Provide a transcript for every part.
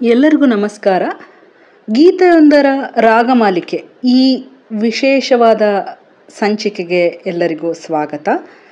ಎಲ್ಲರಿಗೂ ನಮಸ್ಕಾರ ಗೀತೆಯೊಂದರ ರಾಗಮಾಲಿಕೆ ಈ ವಿಶೇಷವಾದ ಸಂಚಿಕೆಗೆ ಎಲ್ಲರಿಗೂ ಸ್ವಾಗತ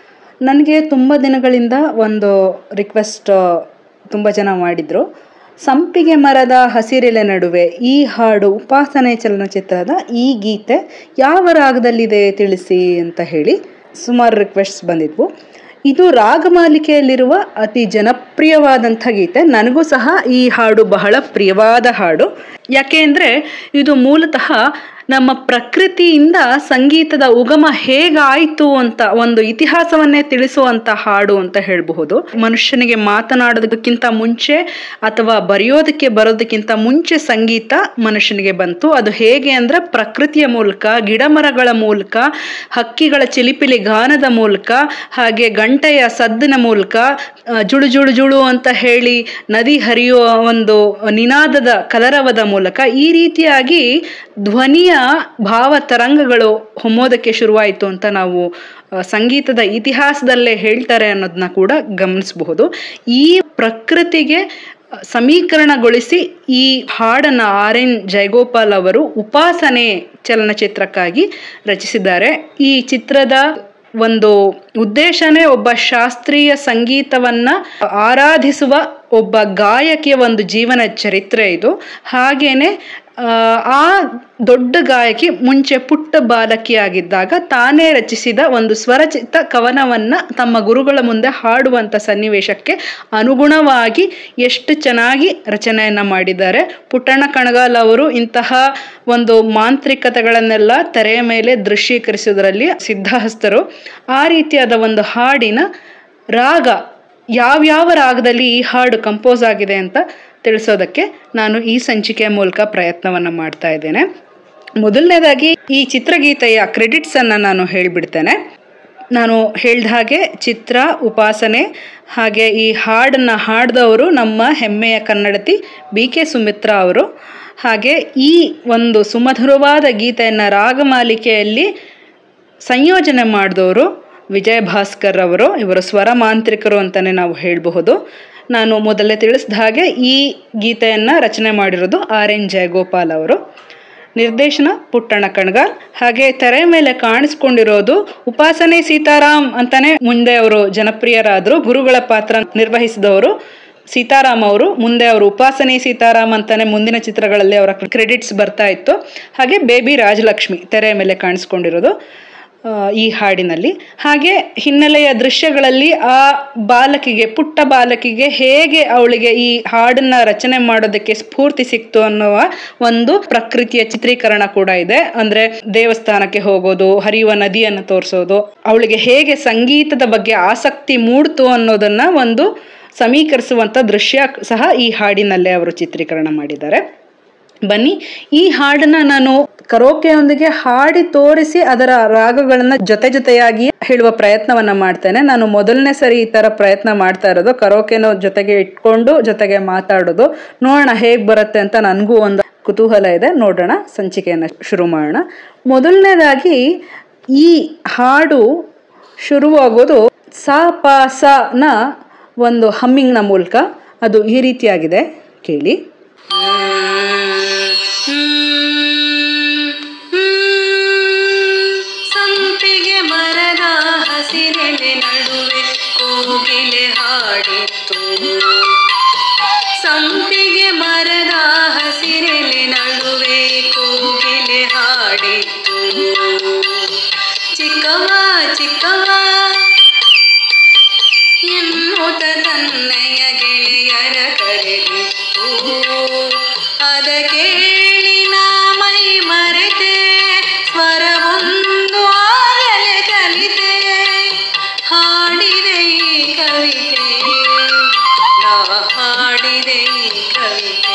ನನಗೆ ತುಂಬ ದಿನಗಳಿಂದ ಒಂದು ರಿಕ್ವೆಸ್ಟ್ ತುಂಬ ಜನ ಮಾಡಿದರು ಸಂಪಿಗೆ ಮರದ ಹಸಿರೆಲೆ ನಡುವೆ ಈ ಹಾಡು ಉಪಾಸನೆ ಚಲನಚಿತ್ರದ ಈ ಗೀತೆ ಯಾವ ರಾಗದಲ್ಲಿದೆ ತಿಳಿಸಿ ಅಂತ ಹೇಳಿ ಸುಮಾರು ರಿಕ್ವೆಸ್ಟ್ಸ್ ಬಂದಿದ್ವು ಇದು ರಾಗಮಾಲಿಕೆಯಲ್ಲಿರುವ ಅತಿ ಜನಪ್ರಿಯವಾದಂಥ ಗೀತೆ ನನಗೂ ಸಹ ಈ ಹಾಡು ಬಹಳ ಪ್ರಿಯವಾದ ಹಾಡು ಯಾಕೆ ಅಂದರೆ ಇದು ಮೂಲತಃ ನಮ್ಮ ಪ್ರಕೃತಿಯಿಂದ ಸಂಗೀತದ ಉಗಮ ಹೇಗಾಯಿತು ಅಂತ ಒಂದು ಇತಿಹಾಸವನ್ನೇ ತಿಳಿಸುವಂತ ಹಾಡು ಅಂತ ಹೇಳಬಹುದು ಮನುಷ್ಯನಿಗೆ ಮಾತನಾಡೋದಕ್ಕಿಂತ ಮುಂಚೆ ಅಥವಾ ಬರೆಯೋದಕ್ಕೆ ಬರೋದಕ್ಕಿಂತ ಮುಂಚೆ ಸಂಗೀತ ಮನುಷ್ಯನಿಗೆ ಬಂತು ಅದು ಹೇಗೆ ಅಂದ್ರೆ ಪ್ರಕೃತಿಯ ಮೂಲಕ ಗಿಡಮರಗಳ ಮೂಲಕ ಹಕ್ಕಿಗಳ ಚಿಲಿಪಿಲಿ ಗಾನದ ಮೂಲಕ ಹಾಗೆ ಗಂಟೆಯ ಸದ್ದಿನ ಮೂಲಕ ಆ, ಜುಳು ಜುಳು ಜುಳು ಅಂತ ಹೇಳಿ ನದಿ ಹರಿಯುವ ಒಂದು ನಿನಾದದ ಕಲರವದ ಮೂಲಕ ಈ ರೀತಿಯಾಗಿ ಧ್ವನಿಯ ಭಾವ ತರಂಗಗಳು ಹೊಮ್ಮೋದಕ್ಕೆ ಶುರುವಾಯಿತು ಅಂತ ನಾವು ಆ, ಸಂಗೀತದ ಇತಿಹಾಸದಲ್ಲೇ ಹೇಳ್ತಾರೆ ಅನ್ನೋದನ್ನ ಕೂಡ ಗಮನಿಸಬಹುದು ಈ ಪ್ರಕೃತಿಗೆ ಸಮೀಕರಣಗೊಳಿಸಿ ಈ ಹಾಡನ್ನ ಆರ್ ಎನ್ ಜಯಗೋಪಾಲ್ ಅವರು ಉಪಾಸನೆ ಚಲನಚಿತ್ರಕ್ಕಾಗಿ ರಚಿಸಿದ್ದಾರೆ ಈ ಚಿತ್ರದ ಒಂದು ಉದ್ದೇಶನೇ ಒಬ್ಬ ಶಾಸ್ತ್ರೀಯ ಸಂಗೀತವನ್ನ ಆರಾಧಿಸುವ ಒಬ್ಬ ಗಾಯಕಿಯ ಒಂದು ಜೀವನ ಚರಿತ್ರೆ ಇದು ಹಾಗೇನೆ ಆ, ಆ ದೊಡ್ಡ ಗಾಯಕಿ ಮುಂಚೆ ಪುಟ್ಟ ಬಾಲಕಿಯಾಗಿದ್ದಾಗ ತಾನೇ ರಚಿಸಿದ ಒಂದು ಸ್ವರಚಿತ ಕವನವನ್ನ ತಮ್ಮ ಗುರುಗಳ ಮುಂದೆ ಹಾಡುವಂತ ಸನ್ನಿವೇಶಕ್ಕೆ ಅನುಗುಣವಾಗಿ ಎಷ್ಟು ಚೆನ್ನಾಗಿ ರಚನೆಯನ್ನ ಮಾಡಿದ್ದಾರೆ ಪುಟ್ಟಣ್ಣ ಕಣಗಾಲ್ ಅವರು ಇಂತಹ ಒಂದು ಮಾಂತ್ರಿಕತೆಗಳನ್ನೆಲ್ಲ ತೆರೆಯ ಮೇಲೆ ದೃಶ್ಯೀಕರಿಸುವುದರಲ್ಲಿ ಸಿದ್ಧಹಸ್ತರು ಆ ರೀತಿಯಾದ ಒಂದು ಹಾಡಿನ ರಾಗ ಯಾವ್ಯಾವ ರಾಗದಲ್ಲಿ ಈ ಹಾಡು ಕಂಪೋಸ್ ಆಗಿದೆ ಅಂತ ತಿಳಿಸೋದಕ್ಕೆ ನಾನು ಈ ಸಂಚಿಕೆಯ ಮೂಲಕ ಪ್ರಯತ್ನವನ್ನು ಮಾಡ್ತಾ ಇದ್ದೇನೆ ಮೊದಲನೇದಾಗಿ ಈ ಚಿತ್ರಗೀತೆಯ ಕ್ರೆಡಿಟ್ಸ್ ಅನ್ನ ನಾನು ಹೇಳಿಬಿಡ್ತೇನೆ ನಾನು ಹೇಳ್ದ ಹಾಗೆ ಚಿತ್ರ ಉಪಾಸನೆ ಹಾಗೆ ಈ ಹಾಡನ್ನ ಹಾಡಿದವರು ನಮ್ಮ ಹೆಮ್ಮೆಯ ಕನ್ನಡತಿ ಬಿ ಕೆ ಸುಮಿತ್ರಾ ಅವರು ಹಾಗೆ ಈ ಒಂದು ಸುಮಧುರವಾದ ಗೀತೆಯನ್ನು ರಾಗಮಾಲಿಕೆಯಲ್ಲಿ ಸಂಯೋಜನೆ ಮಾಡಿದವರು ವಿಜಯ ಭಾಸ್ಕರ್ ಅವರು ಇವರು ಸ್ವರ ಮಾಂತ್ರಿಕರು ಅಂತಲೇ ನಾವು ಹೇಳಬಹುದು ನಾನು ಮೊದಲೇ ತಿಳಿಸಿದ ಹಾಗೆ ಈ ಗೀತೆಯನ್ನು ರಚನೆ ಮಾಡಿರೋದು ಆರ್ ಎನ್ ಜಯಗೋಪಾಲ್ ಅವರು ನಿರ್ದೇಶನ ಪುಟ್ಟಣ್ಣ ಕಣ್ಗಾಲ್ ಹಾಗೆ ತೆರೆ ಮೇಲೆ ಕಾಣಿಸ್ಕೊಂಡಿರೋದು ಉಪಾಸನೆ ಸೀತಾರಾಮ್ ಅಂತಾನೆ ಮುಂದೆ ಅವರು ಜನಪ್ರಿಯರಾದರು ಗುರುಗಳ ಪಾತ್ರ ನಿರ್ವಹಿಸಿದವರು ಸೀತಾರಾಮ್ ಅವರು ಮುಂದೆ ಅವರು ಉಪಾಸನೆ ಸೀತಾರಾಮ್ ಅಂತಾನೆ ಮುಂದಿನ ಚಿತ್ರಗಳಲ್ಲಿ ಅವರ ಕ್ರೆಡಿಟ್ಸ್ ಬರ್ತಾ ಇತ್ತು ಹಾಗೆ ಬೇಬಿ ರಾಜಲಕ್ಷ್ಮಿ ತೆರೆ ಮೇಲೆ ಕಾಣಿಸ್ಕೊಂಡಿರೋದು ಆ, ಈ ಹಾಡಿನಲ್ಲಿ ಹಾಗೆ ಹಿನ್ನೆಲೆಯ ದೃಶ್ಯಗಳಲ್ಲಿ ಆ ಬಾಲಕಿಗೆ ಪುಟ್ಟ ಬಾಲಕಿಗೆ ಹೇಗೆ ಅವಳಿಗೆ ಈ ಹಾಡನ್ನ ರಚನೆ ಮಾಡೋದಕ್ಕೆ ಸ್ಫೂರ್ತಿ ಸಿಕ್ತು ಅನ್ನುವ ಒಂದು ಪ್ರಕೃತಿಯ ಚಿತ್ರೀಕರಣ ಕೂಡ ಇದೆ ಅಂದ್ರೆ ದೇವಸ್ಥಾನಕ್ಕೆ ಹೋಗೋದು ಹರಿಯುವ ನದಿಯನ್ನು ತೋರಿಸೋದು ಅವಳಿಗೆ ಹೇಗೆ ಸಂಗೀತದ ಬಗ್ಗೆ ಆಸಕ್ತಿ ಮೂಡ್ತು ಅನ್ನೋದನ್ನ ಒಂದು ಸಮೀಕರಿಸುವಂತ ದೃಶ್ಯ ಸಹ ಈ ಹಾಡಿನಲ್ಲೇ ಅವರು ಚಿತ್ರೀಕರಣ ಮಾಡಿದ್ದಾರೆ ಬನ್ನಿ ಈ ಹಾಡನ್ನ ನಾನು ಕರೋಕೆಯೊಂದಿಗೆ ಹಾಡಿ ತೋರಿಸಿ ಅದರ ರಾಗಗಳನ್ನ ಜೊತೆ ಜೊತೆಯಾಗಿ ಹೇಳುವ ಪ್ರಯತ್ನವನ್ನ ಮಾಡ್ತೇನೆ ನಾನು ಮೊದಲನೇ ಸರಿ ಈ ತರ ಪ್ರಯತ್ನ ಮಾಡ್ತಾ ಇರೋದು ಕರೋಕೆನ ಜೊತೆಗೆ ಇಟ್ಕೊಂಡು ಜೊತೆಗೆ ಮಾತಾಡೋದು ನೋಡೋಣ ಹೇಗ್ ಬರುತ್ತೆ ಅಂತ ನನಗೂ ಒಂದು ಕುತೂಹಲ ಇದೆ ನೋಡೋಣ ಸಂಚಿಕೆಯನ್ನ ಶುರು ಮಾಡೋಣ ಮೊದಲನೇದಾಗಿ ಈ ಹಾಡು ಶುರುವಾಗೋದು ಸ ಪ ಸ ನ ಒಂದು ಹಮ್ಮಿಂಗ್ನ ಮೂಲಕ ಅದು ಈ ರೀತಿಯಾಗಿದೆ ಕೇಳಿ ಸಂಪಿಗೆ ಮರದ ಹಸಿರೆಲೆ ನಡುವೆ ಕೋಗಿಲೆ ಹಾಡಿತ್ತು ಸಂಪಿಗೆ ಮರದ ಹಸಿರೆಲೆ ನಡುವೆ ಕೋಗಿಲೆ ಹಾಡಿತ್ತು ಚಿಕ್ಕವ ಚಿಕ್ಕವ ಎನ್ನುತ್ತ ತನ್ನಯ ಗೆಳೆಯರ ಕರೆದಿತ್ತು ಅದ ಕೇಳಿ ನಾ ಮೈ ಮರೆತೆ ಸ್ವರವೊಂದು ಆಗಲೇ ಕಲಿತೆ ಹಾಡಿದೆ ಈ ಕವಿತೆ ನಾ ಹಾಡಿದೆ ಈ ಕವಿತೆ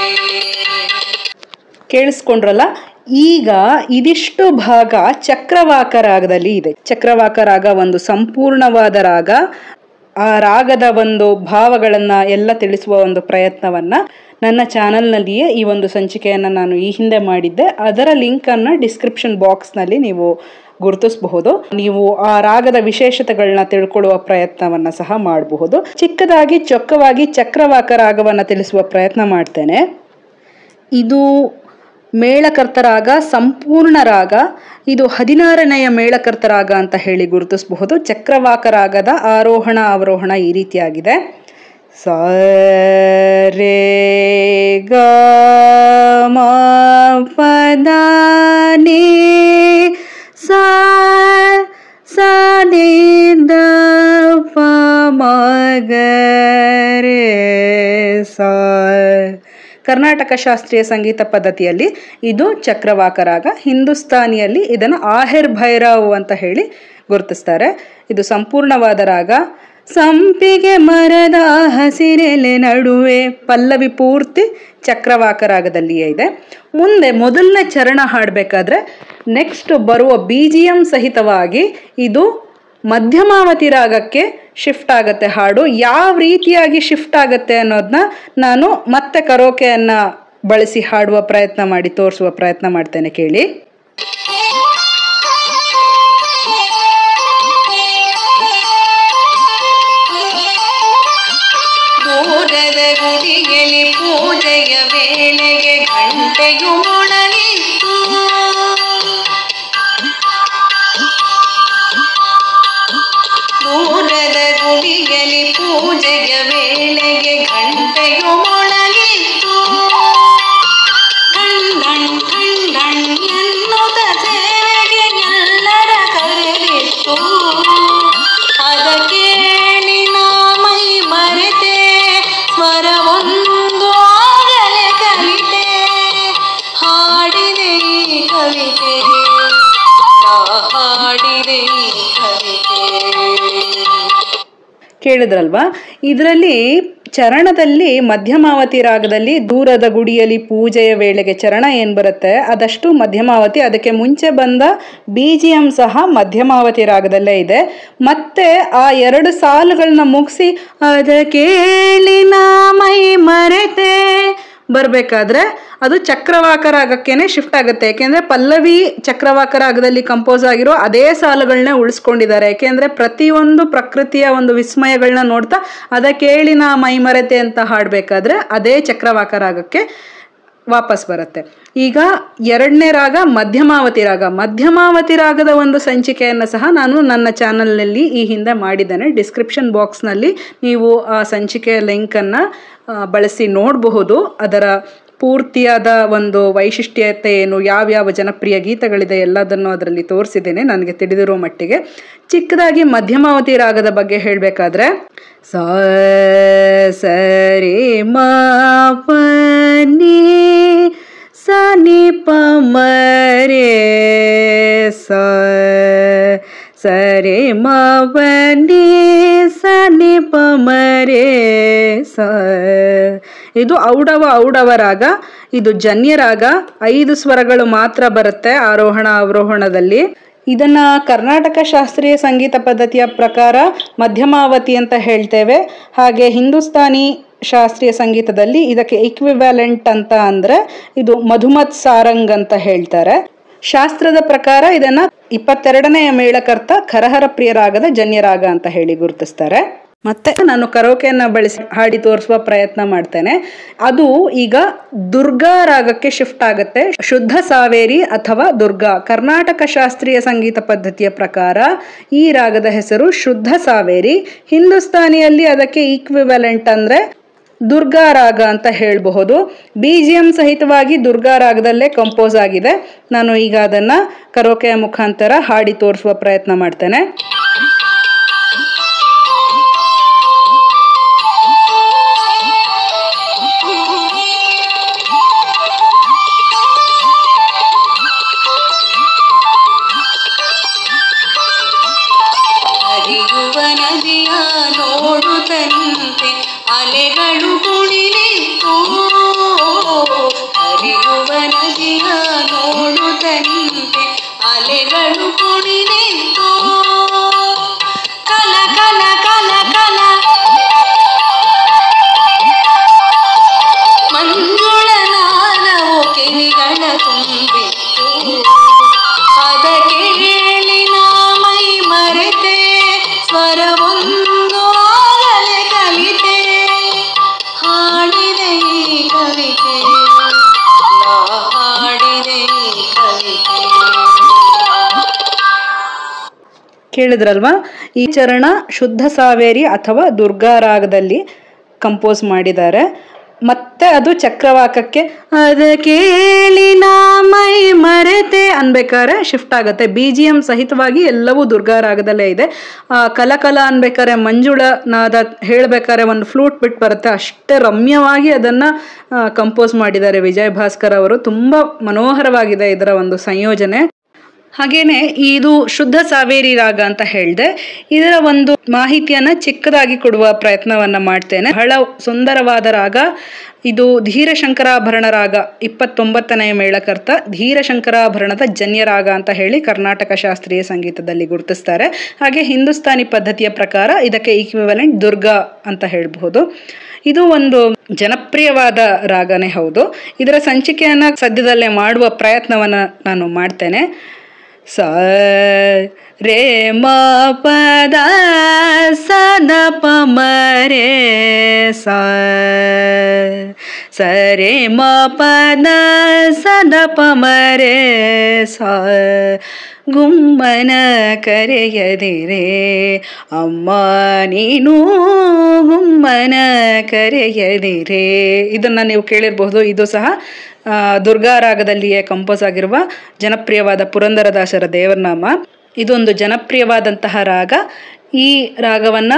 ಕೇಳಿಸ್ಕೊಂಡ್ರಲ್ಲ ಈಗ ಇದಿಷ್ಟು ಭಾಗ ಚಕ್ರವಾಕ ರಾಗದಲ್ಲಿ ಇದೆ ಚಕ್ರವಾಕ ರಾಗ ಒಂದು ಸಂಪೂರ್ಣವಾದ ರಾಗ ಆ ರಾಗದ ಒಂದು ಭಾವಗಳನ್ನ ಎಲ್ಲ ತಿಳಿಸುವ ಒಂದು ಪ್ರಯತ್ನವನ್ನ ನನ್ನ ಚಾನಲ್ನಲ್ಲಿಯೇ ಈ ಒಂದು ಸಂಚಿಕೆಯನ್ನು ನಾನು ಈ ಹಿಂದೆ ಮಾಡಿದ್ದೆ ಅದರ ಲಿಂಕನ್ನು ಡಿಸ್ಕ್ರಿಪ್ಷನ್ ಬಾಕ್ಸ್ನಲ್ಲಿ ನೀವು ಗುರುತಿಸಬಹುದು ನೀವು ಆ ರಾಗದ ವಿಶೇಷತೆಗಳನ್ನ ತಿಳ್ಕೊಳ್ಳುವ ಪ್ರಯತ್ನವನ್ನ ಸಹ ಮಾಡಬಹುದು ಚಿಕ್ಕದಾಗಿ ಚೊಕ್ಕವಾಗಿ ಚಕ್ರವಾಕ ರಾಗವನ್ನ ತಿಳಿಸುವ ಪ್ರಯತ್ನ ಮಾಡ್ತೇನೆ ಇದು ಮೇಳಕರ್ತ ರಾಗ ಸಂಪೂರ್ಣ ರಾಗ ಇದು ಹದಿನಾರನೆಯ ಮೇಳಕರ್ತ ರಾಗ ಅಂತ ಹೇಳಿ ಗುರುತಿಸಬಹುದು ಚಕ್ರವಾಕ ರಾಗದ ಆರೋಹಣ ಅವರೋಹಣ ಈ ರೀತಿಯಾಗಿದೆ ಸ ರೇ ಗ ಮ ಪದ ನೀ ಸಾ ಸ ನಿ ದ ಪ ಮ ಗ ರೇ ಸ ಕರ್ನಾಟಕ ಶಾಸ್ತ್ರೀಯ ಸಂಗೀತ ಪದ್ಧತಿಯಲ್ಲಿ ಇದು ಚಕ್ರವಾಕ ರಾಗ ಹಿಂದೂಸ್ತಾನಿಯಲ್ಲಿ ಇದನ್ನು ಆಹಿರ್ ಭೈರವ್ ಅಂತ ಹೇಳಿ ಗುರುತಿಸ್ತಾರೆ ಇದು ಸಂಪೂರ್ಣವಾದ ರಾಗ ಸಂಪಿಗೆ ಮರದ ಹಸಿರೆಲೆ ನಡುವೆ ಪಲ್ಲವಿ ಪೂರ್ತಿ ಚಕ್ರವಾಕ ರಾಗದಲ್ಲಿಯೇ ಇದೆ ಮುಂದೆ ಮೊದಲನೇ ಚರಣ ಹಾಡಬೇಕಾದ್ರೆ ನೆಕ್ಸ್ಟ್ ಬರುವ ಬಿ ಜಿ ಎಂ ಸಹಿತವಾಗಿ ಇದು ಮಧ್ಯಮಾವತಿ ರಾಗಕ್ಕೆ ಶಿಫ್ಟ್ ಆಗುತ್ತೆ ಹಾಡು ಯಾವ ರೀತಿಯಾಗಿ ಶಿಫ್ಟ್ ಆಗುತ್ತೆ ಅನ್ನೋದನ್ನ ನಾನು ಮತ್ತೆ ಕರೋಕೆಯನ್ನ ಬಳಸಿ ಹಾಡುವ ಪ್ರಯತ್ನ ಮಾಡಿ ತೋರಿಸುವ ಪ್ರಯತ್ನ ಮಾಡ್ತೇನೆ ಕೇಳಿ ದೂರದ ಗುಡಿಯಲ್ಲಿ ಪೂಜೆಯ ವೇಳೆಗೆ ಗಂಟೆಯು ಮೊಳಗಿತ್ತು ದೂರದ ಗುಡಿಯಲ್ಲಿ ಪೂಜೆಯ ವೇಳೆಗೆ ಗಂಟೆಯು ಮೊಳಗಿತ್ತು ಠಂಡಣ್ ಠಂಡಣ್ ಎನ್ನುತ್ತ ಸೇವೆಗೆ ಎಲ್ಲರ ಕರೆದಿತ್ತು ಅದ ಕೇಳಿ ನಾ ಮೈ ಮರೆತೆ ಸ್ವರವೊಂದು ಆಗಲೇ ಕಲಿತೆ ಹಾಡಿದೆ ಈ ಕವಿತೆ ನಾ ಹಾಡಿದೆ ಈ ಕವಿತೆ ಕೇಳಿದ್ರಲ್ವಾ ಇದರಲ್ಲಿ ಚರಣದಲ್ಲಿ ಮಧ್ಯಮಾವತಿ ರಾಗದಲ್ಲಿ ದೂರದ ಗುಡಿಯಲ್ಲಿ ಪೂಜೆಯ ವೇಳೆಗೆ ಚರಣ ಏನು ಬರುತ್ತೆ ಅದಷ್ಟು ಮಧ್ಯಮಾವತಿ ಅದಕ್ಕೆ ಮುಂಚೆ ಬಂದ ಬಿ ಜಿ ಎಂ ಸಹ ಮಧ್ಯಮಾವತಿ ರಾಗದಲ್ಲೇ ಇದೆ ಮತ್ತೆ ಆ ಎರಡು ಸಾಲುಗಳನ್ನ ಮುಗಿಸಿ ಅದ ಕೇಳಿ ನಾ ಮೈ ಮರೆತೆ ಬರಬೇಕಾದ್ರೆ ಅದು ಚಕ್ರವಾಕ ರಾಗಕ್ಕೇನೆ ಶಿಫ್ಟ್ ಆಗುತ್ತೆ ಯಾಕೆಂದ್ರೆ ಪಲ್ಲವಿ ಚಕ್ರವಾಕ ರಾಗದಲ್ಲಿ ಕಂಪೋಸ್ ಆಗಿರೋ ಅದೇ ಸಾಲುಗಳನ್ನೇ ಉಳಿಸ್ಕೊಂಡಿದ್ದಾರೆ ಯಾಕೆಂದ್ರೆ ಪ್ರತಿಯೊಂದು ಪ್ರಕೃತಿಯ ಒಂದು ವಿಸ್ಮಯಗಳನ್ನ ನೋಡ್ತಾ ಅದ ಕೇಳಿ ನಾ ಮೈ ಮರೆತೆ ಅಂತ ಹಾಡಬೇಕಾದ್ರೆ ಅದೇ ಚಕ್ರವಾಕ ರಾಗಕ್ಕೆ ವಾಪಸ್ ಬರುತ್ತೆ ಈಗ ಎರಡನೇ ರಾಗ ಮಧ್ಯಮಾವತಿ ರಾಗ ಮಧ್ಯಮಾವತಿ ರಾಗದ ಒಂದು ಸಂಚಿಕೆಯನ್ನು ಸಹ ನಾನು ನನ್ನ ಚಾನಲ್ನಲ್ಲಿ ಈ ಹಿಂದೆ ಮಾಡಿದ್ದೇನೆ ಡಿಸ್ಕ್ರಿಪ್ಷನ್ ಬಾಕ್ಸ್ನಲ್ಲಿ ನೀವು ಆ ಸಂಚಿಕೆಯ ಲಿಂಕನ್ನು ಬಳಸಿ ನೋಡಬಹುದು ಅದರ ಪೂರ್ತಿಯಾದ ಒಂದು ವೈಶಿಷ್ಟ್ಯತೆ ಏನು ಯಾವ್ಯಾವ ಜನಪ್ರಿಯ ಗೀತೆಗಳಿದೆ ಎಲ್ಲದನ್ನು ಅದರಲ್ಲಿ ತೋರಿಸಿದ್ದೇನೆ ನನಗೆ ತಿಳಿದಿರೋ ಮಟ್ಟಿಗೆ ಚಿಕ್ಕದಾಗಿ ಮಧ್ಯಮಾವತಿ ರಾಗದ ಬಗ್ಗೆ ಹೇಳಬೇಕಾದ್ರೆ ಸ ಸರಿ ಮ ಪ ನೀ ಸ ನಿ ಪ ಮ ರೇ ಸ ಸರಿ ಮ ಪ ನೀ ಸ ನಿ ಪ ಮ ರೇ ಸ ಇದು ಔಡವ ಔಡವ ರಾಗ ಇದು ಜನ್ಯ ರಾಗ ಐದು ಸ್ವರಗಳು ಮಾತ್ರ ಬರುತ್ತೆ ಆರೋಹಣ ಅವರೋಹಣದಲ್ಲಿ ಇದನ್ನ ಕರ್ನಾಟಕ ಶಾಸ್ತ್ರೀಯ ಸಂಗೀತ ಪದ್ಧತಿಯ ಪ್ರಕಾರ ಮಧ್ಯಮಾವತಿ ಅಂತ ಹೇಳ್ತೇವೆ ಹಾಗೆ ಹಿಂದೂಸ್ತಾನಿ ಶಾಸ್ತ್ರೀಯ ಸಂಗೀತದಲ್ಲಿ ಇದಕ್ಕೆ ಇಕ್ವಿವ್ಯಾಲೆಂಟ್ ಅಂತ ಅಂದ್ರೆ ಇದು ಮಧುಮತ್ ಸಾರಂಗ್ ಅಂತ ಹೇಳ್ತಾರೆ ಶಾಸ್ತ್ರದ ಪ್ರಕಾರ ಇದನ್ನ ಇಪ್ಪತ್ತೆರಡನೆಯ ಮೇಳಕರ್ತ ಖರಹರ ಪ್ರಿಯ ರಾಗದ ಜನ್ಯ ರಾಗ ಅಂತ ಹೇಳಿ ಗುರುತಿಸ್ತಾರೆ ಮತ್ತೆ ನಾನು ಕರೋಕೆಯನ್ನು ಬಳಸಿ ಹಾಡಿ ತೋರಿಸುವ ಪ್ರಯತ್ನ ಮಾಡ್ತೇನೆ ಅದು ಈಗ ದುರ್ಗಾ ರಾಗಕ್ಕೆ ಶಿಫ್ಟ್ ಆಗುತ್ತೆ ಶುದ್ಧ ಸಾವೇರಿ ಅಥವಾ ದುರ್ಗಾ ಕರ್ನಾಟಕ ಶಾಸ್ತ್ರೀಯ ಸಂಗೀತ ಪದ್ಧತಿಯ ಪ್ರಕಾರ ಈ ರಾಗದ ಹೆಸರು ಶುದ್ಧ ಸಾವೇರಿ ಹಿಂದೂಸ್ತಾನಿಯಲ್ಲಿ ಅದಕ್ಕೆ ಈಕ್ವಿವೆಲೆಂಟ್ ಅಂದ್ರೆ ದುರ್ಗಾ ರಾಗ ಅಂತ ಹೇಳಬಹುದು ಬಿ ಜಿ ಎಂ ಸಹಿತವಾಗಿ ದುರ್ಗಾ ರಾಗದಲ್ಲೇ ಕಂಪೋಸ್ ಆಗಿದೆ ನಾನು ಈಗ ಅದನ್ನ ಕರೋಕೆಯ ಮುಖಾಂತರ ಹಾಡಿ ತೋರಿಸುವ ಪ್ರಯತ್ನ ಮಾಡ್ತೇನೆ ಹರಿಯುವ ನದಿಯ ನೋಡುತ್ತಂತೆ ಅಲೆಗಳು ಕುಣಿಲಿತ್ತು ಹರಿಯುವ ನದಿಯ ನೋಡುತ್ತಂತೆ ಅಲೆಗಳು ಕುಣಿಲಿತ್ತು ಕಲ ಕಲ ಕಲ ಕಲ ಮಂಜುಳ ನಾದವು ಕಿವಿಗಳ ತುಂಬಿತ್ತು ಅದ ಕೇಳಿ ಕೇಳಿದ್ರಲ್ವಾ ಈ ಚರಣ ಶುದ್ಧ ಸಾವೇರಿ ಅಥವಾ ದುರ್ಗಾ ರಾಗದಲ್ಲಿ ಕಂಪೋಸ್ ಮಾಡಿದ್ದಾರೆ ಮತ್ತೆ ಅದು ಚಕ್ರವಾಕಕ್ಕೆ ಅದ ಕೇಳಿ ನಾ ಮೈ ಮರೆತೆ ಅನ್ಬೇಕಾದ್ರೆ ಶಿಫ್ಟ್ ಆಗುತ್ತೆ ಬಿ ಜಿ ಎಂ ಸಹಿತವಾಗಿ ಎಲ್ಲವೂ ದುರ್ಗಾ ರಾಗದಲ್ಲೇ ಇದೆ ಆ ಕಲಕಲ ಅನ್ಬೇಕಾದ್ರೆ ಮಂಜುಳ ನಾದ ಹೇಳ್ಬೇಕಾದ್ರೆ ಒಂದು ಫ್ಲೂಟ್ ಬಿಟ್ಟು ಬರುತ್ತೆ ಅಷ್ಟೇ ರಮ್ಯವಾಗಿ ಅದನ್ನ ಕಂಪೋಸ್ ಮಾಡಿದ್ದಾರೆ ವಿಜಯ್ ಭಾಸ್ಕರ್ ಅವರು ತುಂಬಾ ಮನೋಹರವಾಗಿದೆ ಇದರ ಒಂದು ಸಂಯೋಜನೆ ಹಾಗೇನೆ ಇದು ಶುದ್ಧ ಸಾವೇರಿ ರಾಗ ಅಂತ ಹೇಳಿದೆ ಇದರ ಒಂದು ಮಾಹಿತಿಯನ್ನ ಚಿಕ್ಕದಾಗಿ ಕೊಡುವ ಪ್ರಯತ್ನವನ್ನ ಮಾಡ್ತೇನೆ ಬಹಳ ಸುಂದರವಾದ ರಾಗ ಇದು ಧೀರಶಂಕರಾಭರಣ ರಾಗ ಇಪ್ಪತ್ತೊಂಬತ್ತನೆಯ ಮೇಳಕರ್ತ ಧೀರಶಂಕರಾಭರಣದ ಜನ್ಯ ರಾಗ ಅಂತ ಹೇಳಿ ಕರ್ನಾಟಕ ಶಾಸ್ತ್ರೀಯ ಸಂಗೀತದಲ್ಲಿ ಗುರುತಿಸ್ತಾರೆ ಹಾಗೆ ಹಿಂದೂಸ್ತಾನಿ ಪದ್ಧತಿಯ ಪ್ರಕಾರ ಇದಕ್ಕೆ ಈಕ್ವಿವಲೆಂಟ್ ದುರ್ಗಾ ಅಂತ ಹೇಳಬಹುದು ಇದು ಒಂದು ಜನಪ್ರಿಯವಾದ ರಾಗನೇ ಹೌದು ಇದರ ಸಂಚಿಕೆಯನ್ನ ಸದ್ಯದಲ್ಲೇ ಮಾಡುವ ಪ್ರಯತ್ನವನ್ನ ನಾನು ಮಾಡ್ತೇನೆ ಸ ರೇ ಮ ಪದ ಸ ದ ಪ ಮ ರೇ ಸ ಸ ರೇ ಮ ಪದ ಸ ದ ಪ ಮ ರೇ ಸ ಗುಮ್ಮನ ಕರೆಯದಿರೆ ಅಮ್ಮ ನೀನು ಗುಮ್ಮನ ಕರೆಯದಿರೆ ಇದನ್ನ ನೀವು ಕೇಳಿರಬಹುದು ಇದು ಸಹ ಆ, ದುರ್ಗಾ ರಾಗದಲ್ಲಿಯೇ ಕಂಪೋಸ್ ಆಗಿರುವ ಜನಪ್ರಿಯವಾದ ಪುರಂದರದಾಸರ ದೇವರನಾಮ ಇದೊಂದು ಜನಪ್ರಿಯವಾದಂತಹ ರಾಗ ಈ ರಾಗವನ್ನ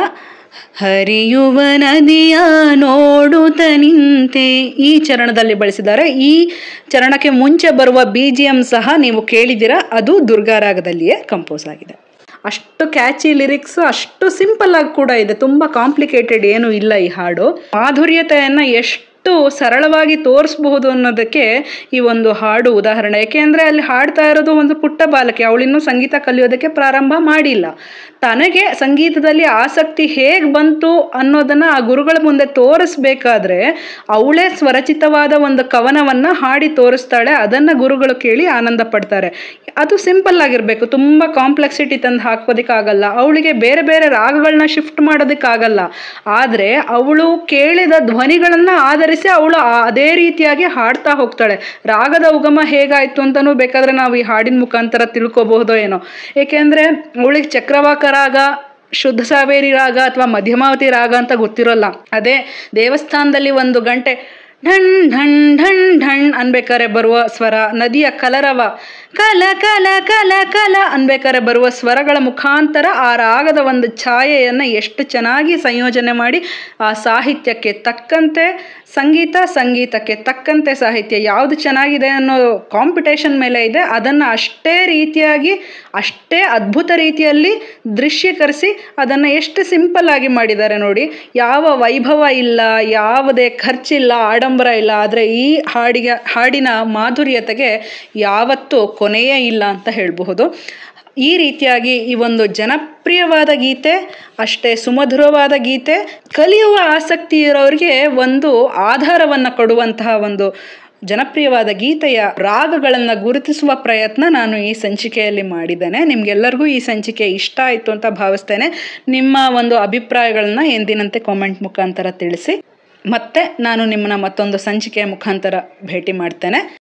ಹರಿಯುವ ನದಿಯ ನೋಡುತ್ತ ನಿಂತೆ ಈ ಚರಣದಲ್ಲಿ ಬಳಸಿದ್ದಾರೆ ಈ ಚರಣಕ್ಕೆ ಮುಂಚೆ ಬರುವ ಬಿ ಜಿ ಎಂ ಸಹ ನೀವು ಕೇಳಿದಿರ ಅದು ದುರ್ಗಾ ರಾಗದಲ್ಲಿಯೇ ಕಂಪೋಸ್ ಆಗಿದೆ ಅಷ್ಟು ಕ್ಯಾಚಿ ಲಿರಿಕ್ಸ್ ಅಷ್ಟು ಸಿಂಪಲ್ ಆಗಿ ಕೂಡ ಇದೆ ತುಂಬಾ ಕಾಂಪ್ಲಿಕೇಟೆಡ್ ಏನು ಇಲ್ಲ ಈ ಹಾಡು ಮಾಧುರ್ಯತೆಯನ್ನ ಎಷ್ಟು ಸರಳವಾಗಿ ತೋರಿಸಬಹುದು ಅನ್ನೋದಕ್ಕೆ ಈ ಒಂದು ಹಾಡು ಉದಾಹರಣೆ ಯಾಕೆಂದ್ರೆ ಅಲ್ಲಿ ಹಾಡ್ತಾ ಇರೋದು ಒಂದು ಪುಟ್ಟ ಬಾಲಕಿ ಅವಳಿನ್ನೂ ಸಂಗೀತ ಕಲಿಯೋದಕ್ಕೆ ಪ್ರಾರಂಭ ಮಾಡಿಲ್ಲ ತನಗೆ ಸಂಗೀತದಲ್ಲಿ ಆಸಕ್ತಿ ಹೇಗೆ ಬಂತು ಅನ್ನೋದನ್ನ ಆ ಗುರುಗಳ ಮುಂದೆ ತೋರಿಸ್ಬೇಕಾದ್ರೆ ಅವಳೇ ಸ್ವರಚಿತವಾದ ಒಂದು ಕವನವನ್ನ ಹಾಡಿ ತೋರಿಸ್ತಾಳೆ ಅದನ್ನ ಗುರುಗಳು ಕೇಳಿ ಆನಂದ ಪಡ್ತಾರೆ ಅದು ಸಿಂಪಲ್ ಆಗಿರ್ಬೇಕು ತುಂಬಾ ಕಾಂಪ್ಲೆಕ್ಸಿಟಿ ತಂದು ಹಾಕೋದಕ್ಕಾಗಲ್ಲ ಅವಳಿಗೆ ಬೇರೆ ಬೇರೆ ರಾಗಗಳನ್ನ ಶಿಫ್ಟ್ ಮಾಡೋದಕ್ಕಾಗಲ್ಲ ಆದ್ರೆ ಅವಳು ಕೇಳಿದ ಧ್ವನಿಗಳನ್ನ ಆಧರಿಸಿ ಅವಳು ಆ- ಅದೇ ರೀತಿಯಾಗಿ ಹಾಡ್ತಾ ಹೋಗ್ತಾಳೆ ರಾಗದ ಉಗಮ ಹೇಗಾಯ್ತು ಅಂತಾನೂ ಬೇಕಾದ್ರೆ ನಾವು ಈ ಹಾಡಿನ ಮುಖಾಂತರ ತಿಳ್ಕೊಬಹುದೋ ಏನೋ ಏಕೆಂದ್ರೆ ಅವಳಿಗೆ ಚಕ್ರವಾಕ ರಾಗ ಶುದ್ಧ ಸಾವೇರಿ ರಾಗ ಅಥವಾ ಮಧ್ಯಮಾವತಿ ರಾಗ ಅಂತ ಗೊತ್ತಿರೋಲ್ಲ ಅದೇ ದೇವಸ್ಥಾನದಲ್ಲಿ ಒಂದು ಗಂಟೆ ಢಣ್ ಢಣ್ ಢಣ್ ಢಣ್ ಅನ್ಬೇಕಾರೆ ಬರುವ ಸ್ವರ ನದಿಯ ಕಲರವ ಕಲ ಕಲ ಕಲ ಕಲ ಅನ್ಬೇಕಾರೆ ಬರುವ ಸ್ವರಗಳ ಮುಖಾಂತರ ಆ ರಾಗದ ಒಂದು ಛಾಯೆಯನ್ನು ಎಷ್ಟು ಚೆನ್ನಾಗಿ ಸಂಯೋಜನೆ ಮಾಡಿ ಆ ಸಾಹಿತ್ಯಕ್ಕೆ ತಕ್ಕಂತೆ ಸಂಗೀತ ಸಂಗೀತಕ್ಕೆ ತಕ್ಕಂತೆ ಸಾಹಿತ್ಯ ಯಾವುದು ಚೆನ್ನಾಗಿದೆ ಅನ್ನೋ ಕಾಂಪಿಟೇಷನ್ ಮೇಲೆ ಇದೆ ಅದನ್ನು ಅಷ್ಟೇ ರೀತಿಯಾಗಿ ಅಷ್ಟೇ ಅದ್ಭುತ ರೀತಿಯಲ್ಲಿ ದೃಶ್ಯೀಕರಿಸಿ ಅದನ್ನು ಎಷ್ಟು ಸಿಂಪಲ್ ಆಗಿ ಮಾಡಿದ್ದಾರೆ ನೋಡಿ ಯಾವ ವೈಭವ ಇಲ್ಲ ಯಾವುದೇ ಖರ್ಚಿಲ್ಲ ಆಡಂಬರ ಇಲ್ಲ ಆದರೆ ಈ ಹಾಡಿಗೆ ಹಾಡಿನ ಮಾಧುರ್ಯತೆಗೆ ಯಾವತ್ತೂ ಕೊನೆಯೇ ಇಲ್ಲ ಅಂತ ಹೇಳಬಹುದು ಈ ರೀತಿಯಾಗಿ ಈ ಒಂದು ಜನಪ್ರಿಯವಾದ ಗೀತೆ ಅಷ್ಟೇ ಸುಮಧುರವಾದ ಗೀತೆ ಕಲಿಯುವ ಆಸಕ್ತಿ ಇರೋರಿಗೆ ಒಂದು ಆಧಾರವನ್ನು ಕೊಡುವಂತಹ ಒಂದು ಜನಪ್ರಿಯವಾದ ಗೀತೆಯ ರಾಗಗಳನ್ನು ಗುರುತಿಸುವ ಪ್ರಯತ್ನ ನಾನು ಈ ಸಂಚಿಕೆಯಲ್ಲಿ ಮಾಡಿದ್ದೇನೆ ನಿಮ್ಗೆಲ್ಲರಿಗೂ ಈ ಸಂಚಿಕೆ ಇಷ್ಟ ಆಯಿತು ಅಂತ ಭಾವಿಸ್ತೇನೆ ನಿಮ್ಮ ಒಂದು ಅಭಿಪ್ರಾಯಗಳನ್ನ ಎಂದಿನಂತೆ ಕಾಮೆಂಟ್ ಮುಖಾಂತರ ತಿಳಿಸಿ ಮತ್ತೆ ನಾನು ನಿಮ್ಮನ್ನ ಮತ್ತೊಂದು ಸಂಚಿಕೆಯ ಮುಖಾಂತರ ಭೇಟಿ ಮಾಡ್ತೇನೆ